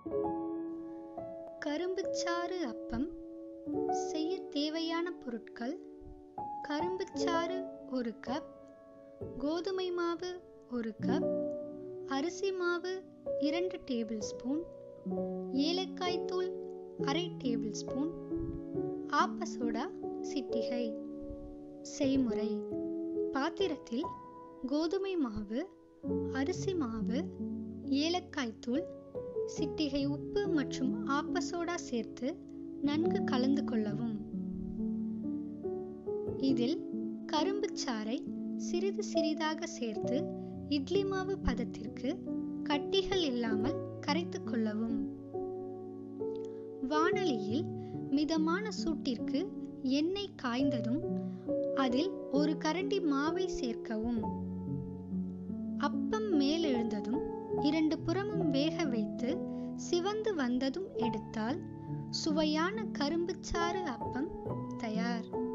கரும்புச்சாறு அப்பம் செய்ய தேவையான பொருட்கள் கரும்புச்சாறு ஒரு கப் கோதுமை மாவு ஒரு கப் அரிசி மாவு இரண்டு டேபிள் ஸ்பூன் ஏலக்காய் தூள் அரை டேபிள் ஸ்பூன் ஆப்ப சோடா சிட்டிகை செய்முறை பாத்திரத்தில் கோதுமை மாவு அரிசி மாவு ஏலக்காய் தூள் சிட்டிகை உப்பு மற்றும் ஆப்ப சோடா சேர்த்து நன்கு கலந்து கொள்ளவும் இதில் கரும்புச் சாறை சிறிது சிறிதாக சேர்த்து இட்லி மாவு பதத்திற்கு கட்டிகள் இல்லாமல் கரைத்துக் கொள்ளவும் வாணலியில் மிதமான சூட்டிற்கு எண்ணெய் காய்ந்ததும் அதில் ஒரு கரண்டி மாவை சேர்க்கவும் அப்பம் மேலெழுந்ததும் இரண்டு புறமும் வேக வைத்து சிவந்து வந்ததும் எடுத்தால் சுவையான கரும்புச்சாறு அப்பம் தயார்